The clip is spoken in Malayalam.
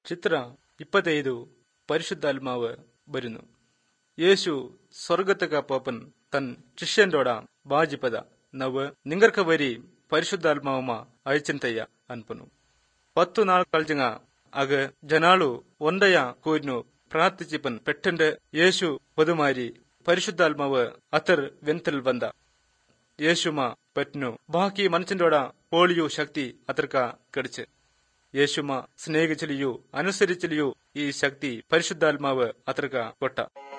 ಚಿತ್ರ ಇಪ್ಪತ್ತೈದು ಪರಿಶುದ್ಧಾತ್ಮಾവ് വരുന്നു യേശു സ്വർഗത്തക പോപ്പൻ തൻ ശിഷ്യന്റോട ബാജിപ്പത നവ് നിങ്ങർക്ക് വരി പരിശുദ്ധാത്മാവുമ അയച്ചിന്തയ്യ അൻപുന്നു പത്തു നാൾ കളിച്ചങ്ങ അഗ് ജനാളു ഒണ്ടയ കൂരിനു പ്രാർത്ഥിച്ചിപ്പൻ പെട്ടണ്ട് യേശു പൊതുമാരി പരിശുദ്ധാത്മാവ് അത്തർ വെന്തൽ വന്ന യേശുമ പെറ്റനു ബാക്കി മനുഷ്യന്റോട പോളിയു ശക്തി അത്രക്ക കടിച്ച് യേശുമ സ്നേഹിച്ചിലിയു അനുസരിച്ചിലിയു ഈ ശക്തി പരിശുദ്ധാത്മാവ് അത്രക്ക കൊട്ട